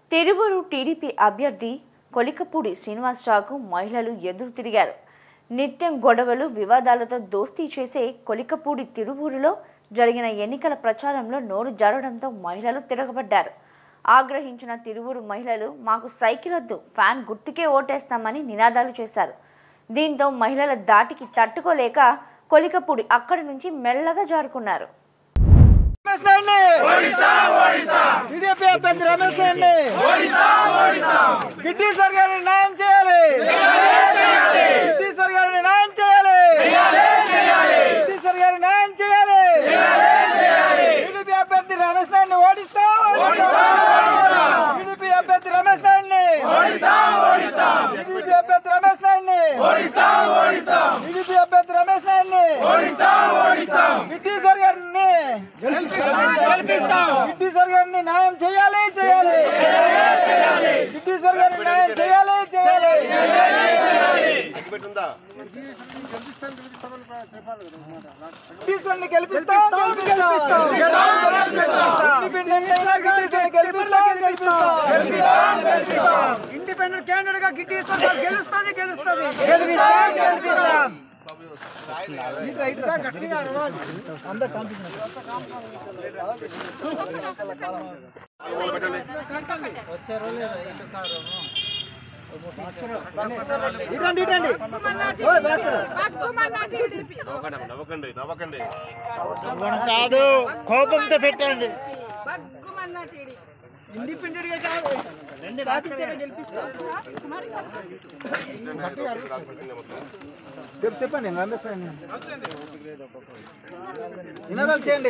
Tiruvuru TDP అభ్యర్థి కొలికపూడి శ్రీనివాసరావుకు మహిళలు ఎదురు తిరిగారు నిత్యం గొడవలు వివాదాలతో దోస్తీ చేసే కొలికపూడి తిరువూరులో జరిగిన ఎన్నికల ప్రచారంలో నోరు జరగడంతో మహిళలు తిరగబడ్డారు ఆగ్రహించిన తిరువురు మహిళలు మాకు సైకిల్ వద్దు ఫ్యాన్ గుర్తుకే ఓటేస్తామని నినాదాలు చేశారు దీంతో మహిళల దాటికి తట్టుకోలేక కొలికపూడి అక్కడి నుంచి మెల్లగా జారుకున్నారు రమేష్ నాయుడిని టీడీపీ అభ్యర్థి రమేష్ నాయుడిని కిడ్నీ సార్ గారిని న్యాయం చేయాలి కిడ్నీ సార్ గారిని న్యాయం చేయాలి కిడ్నీ సార్ గారిని న్యాయం చేయాలి టీడీపీ అభ్యర్థి రమేష్ నాయుడిని ఓడిస్తాం టీడీపీ అభ్యర్థి రమేష్ నాయుడిని టీడీపీ అభ్యర్థి రమేష్ నాయుడిని టీడీపీ అభ్యర్థి రమేష్ నాయుడిని కిడ్నీ సార్ గారిని కిడ్నీ సార్ గారిని న్యాయం చేయాలి చేయాలి కిడ్నీ సార్ గారిని న్యాయం చేయాలి చేయాలి కిడ్నీ సార్ని గెలిపిస్తాం గెలిపిస్తాం ఇండిపెండెంట్ అయినా కిడ్నీ సార్ని గెలిపిస్తాం గెలిపిస్తాం ఇండిపెండెంట్ క్యాండిడేట్ గా కిడ్నీ సార్ గారు గెలుస్తుంది గెలుస్తుంది గెలుస్తాం గెలిపిస్తాం గట్టిగా అరవాలి అందరు ఇటండి ఇటండి ఓయ్ భాస్కర్ నవ్వకండి నవ్వకండి కాదు కోపంతో పెట్టండి ఇండిపెండెంట్ ఇండిపెండెంట్ గా కాదు రెండు రాపించాలి గెలిపిస్తా చెప్పు చెప్పండి రమేష్ నినాదాలు చేయండి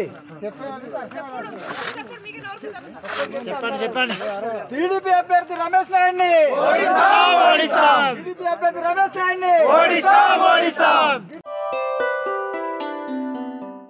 చెప్పండి చెప్పండి టీడీపీ అభ్యర్థి రమేష్ నాయుడిని టీడీపీ అభ్యర్థి రమేష్ నాయుడిని